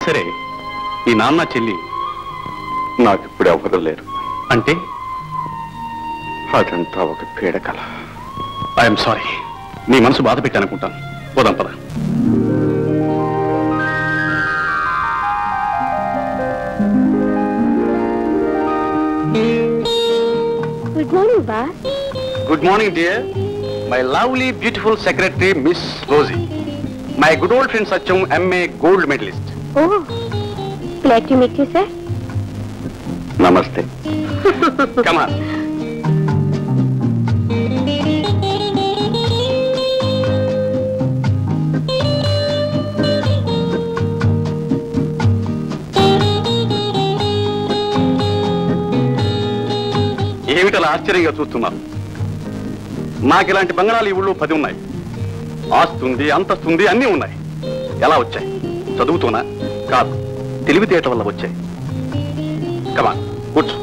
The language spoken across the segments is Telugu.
సరే ఈ నాన్న చెల్లి నాకు ఇప్పుడు ఎవరు లేరు అంటే అదంతా ఒక పీడకల ఐఎమ్ సారీ నీ మనసు బాధ పెట్టానుకుంటాను పోదాం పద గుడ్ మార్నింగ్ బా good morning dear my lovely beautiful secretary miss Rosie my good old friend Satyam MA gold medalist oh glad to meet you sir నమస్తే కమాన్ ఏమిటలా ఆశ్చర్యంగా చూస్తున్నారు నాకు ఇలాంటి బంగాళాలు ఈ ఊళ్ళో పది ఉన్నాయి ఆస్తుంది అంతస్తుంది అన్నీ ఉన్నాయి ఎలా వచ్చాయి చదువుతూనా కాదు తెలివితేటల వల్ల వచ్చాయి కమాన్ కూర్చో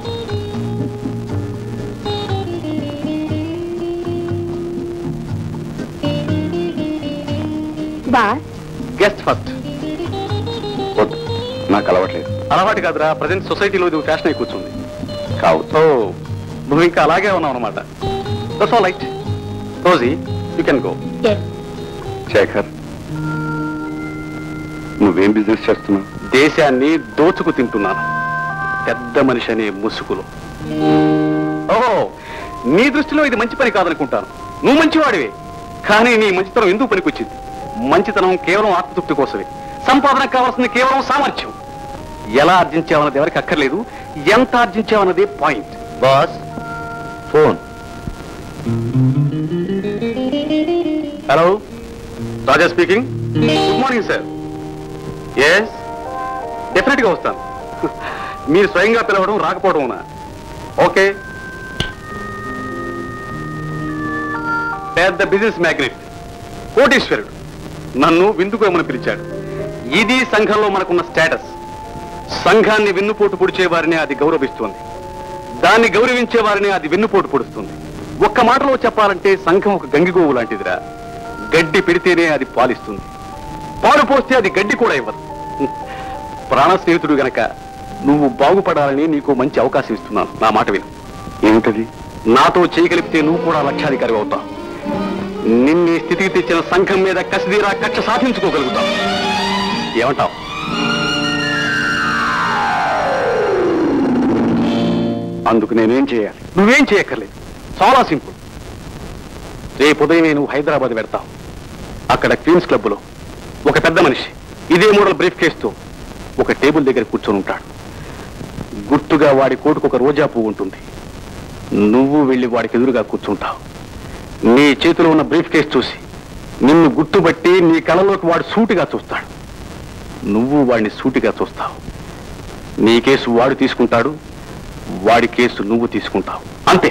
బా గెస్ట్ ఫస్ట్ వద్దు నాకు అలవాట్లేదు అలవాటు కాదురా ప్రజెంట్ సొసైటీలో ఇది ఫ్యాషన్ అయి కూర్చుంది కావచ్చు సో నువ్వు ఇంకా అలాగే ఉన్నావు అనమాట that's all right Rosie you can go yes Shekhar నువ్వేం బిజినెస్ చేస్తున్నావు దేశాన్ని దోచుకు తింటున్నాను పెద్ద మనిషి అనే ముసుగులో ఓహో నీ దృష్టిలో ఇది మంచి పని కాదనుకుంటాను నువ్వు మంచివాడివే కానీ నీ మంచితనం ఎందుకు పనికొచ్చింది మంచితనం కేవలం ఆత్మతృప్తి కోసమే సంపాదనకు కావాల్సింది కేవలం సామర్థ్యం ఎలా ఆర్జించావన్నది ఎవరికి అక్కర్లేదు ఎంత ఆర్జించావన్నది point boss phone hello Raja speaking good morning sir yes డెఫినెట్గా వస్తాను మీరు స్వయంగా పిలవడం రాకపోవడం ఓకే పెద్ద బిజినెస్ మ్యాగ్నెట్ కోటీశ్వరుడు నన్ను విందుకోమని పిలిచాడు ఇది సంఘంలో మనకున్న స్టేటస్ సంఘాన్ని వెన్నుపోటు పొడిచే వారిని అది గౌరవిస్తుంది దాన్ని గౌరవించే వారిని అది వెన్నుపోటు పొడుస్తుంది ఒక్క మాటలో చెప్పాలంటే సంఘం ఒక గంగిగోవు లాంటిదిరా గడ్డి పెడితేనే అది పాలిస్తుంది పాలు పోస్తే అది గడ్డి కూడా ఇవ్వదు ప్రాణ స్నేహితుడు గనక నువ్వు బాగుపడాలని నీకు మంచి అవకాశం ఇస్తున్నాను నా మాట విను ఏమిటది నాతో చేయగలిగితే నువ్వు కూడా లక్షాధికారి అవుతావు నిన్నే స్థితికి తెచ్చిన సంఘం మీద కసిదీరా కక్ష సాధించుకోగలుగుతావు ఏమంటావు అందుకు నేనేం చేయాలి నువ్వేం చేయక్కర్లేదు చాలా సింపుల్ రేపు ఉదయమే నువ్వు హైదరాబాద్ వెడతావు అక్కడ క్వీన్స్ క్లబ్లో ఒక పెద్ద మనిషి ఇదే మోడల్ బ్రీఫ్ కేసుతో ఒక టేబుల్ దగ్గర కూర్చొని ఉంటాడు గుర్తుగా వాడి కోటుకు ఒక రోజా పువ్వు ఉంటుంది నువ్వు వెళ్ళి వాడికి ఎదురుగా కూర్చుంటావు నీ చేతిలో ఉన్న బ్రీఫ్ కేసు చూసి నిన్ను గుర్తుబట్టి నీ కళలోకి వాడు సూటిగా చూస్తాడు నువ్వు వాడిని సూటిగా చూస్తావు నీ కేసు వాడు తీసుకుంటాడు వాడి కేసు నువ్వు తీసుకుంటావు అంతే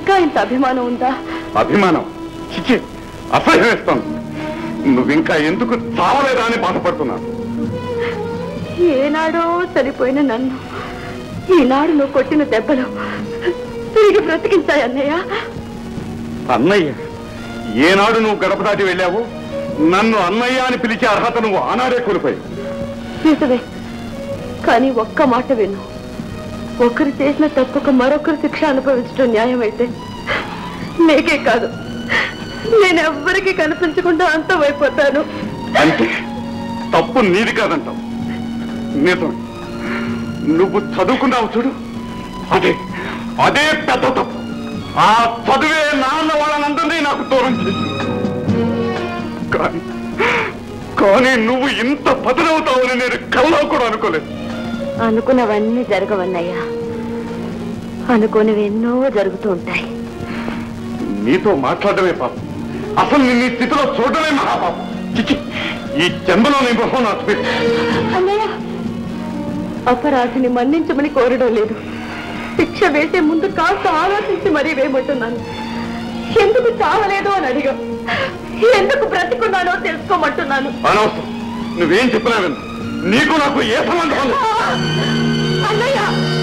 ఇంకా ఇంత అభిమానం ఉందా అభిమానం చిచి అసహ్యం వేస్తాను నువ్వింకా ఎందుకు చావలేదా అని బాధపడుతున్నాను ఏనాడో చనిపోయిన నన్ను ఈనాడు నువ్వు కొట్టిన దెబ్బలు తిరిగి బ్రతికించాయి అన్నయ్య అన్నయ్య ఏనాడు నువ్వు గడప దాటి వెళ్ళావు నన్ను అన్నయ్య అని పిలిచే అర్హత నువ్వు ఆనాడే కోల్పోయావు నిజమే కానీ ఒక్క మాట విను ఒకరు చేసిన తప్పుకు మరొకరు శిక్ష అనుభవించడం న్యాయమైతే నీకే కాదు నేను ఎవ్వరికీ కనిపించకుండా అంతమైపోతాను అంటే తప్పు నీది కాదంటావు నిజం నువ్వు చదువుకున్నావు చూడు అదే అదే పెద్ద తప్పు ఆ చదువే నాన్న వాళ్ళనందరినీ నాకు దూరం చేసింది కానీ కానీ నువ్వు ఇంత పదునవుతావని నేను కల్లో కూడా అనుకోలేదు అనుకున్నవన్నీ జరగవన్నయ్యా అనుకున్నవి ఎన్నో జరుగుతూ ఉంటాయి నీతో మాట్లాడమే పాపం అసలు నిన్ను ఈ స్థితిలో చూడడమే మహాపాపం చిచి ఈ జన్మలో నీ మొహం నాకు పెట్టు. అన్నయ్య అపరాధిని మన్నించమని కోరడం లేదు శిక్ష వేసే ముందు కాస్త ఆలోచించి మరీ వేయమంటున్నాను ఎందుకు చావలేదు అని అడిగా ఎందుకు బ్రతికున్నానో తెలుసుకోమంటున్నాను అనవసరం నువ్వేం చెప్పినా విను నీకు నాకు ఏ సంబంధం లేదు. అన్నయ్య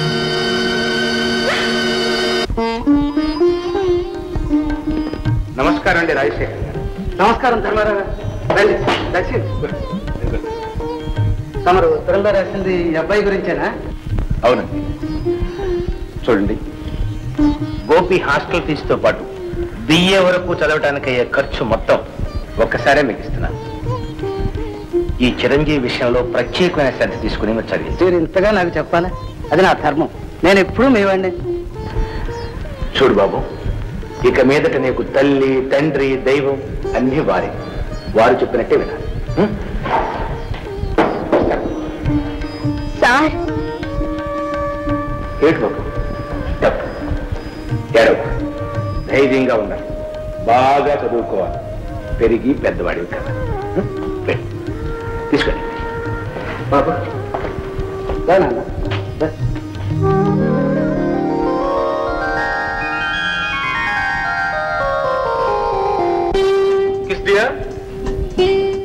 నమస్కారం అండి రాజశేఖర్ గారు నమస్కారం ధర్మారావు గారు. రండి దక్షిణ్ తమరు ఉత్తరంలో రాసింది ఈ అబ్బాయి గురించేనా అవునండి చూడండి గోపి హాస్టల్ ఫీజుతో పాటు బిఏ వరకు చదవడానికి అయ్యే ఖర్చు మొత్తం ఒక్కసారే మీకు ఇస్తున్నాను ఈ చిరంజీవి విషయంలో ప్రత్యేకమైన శ్రద్ధ తీసుకుని మీరు చదివి మీరు ఇంతగా నాకు చెప్పాలా అది నా ధర్మం నేను ఎప్పుడూ మీ వాడిని చూడు బాబు ఇక మీదట నీకు తల్లి తండ్రి దైవం అన్ని వారే వారు చెప్పినట్టే వినాలి ఉం? సార్ ఏడు బాబు తప్పు ఏడవ ధైర్యంగా ఉండాలి బాగా చదువుకోవాలి పెరిగి పెద్దవాడివి కదా ఉం? వెళ్ళు. తీసుకెళ్ళి బాబు రా నాన్న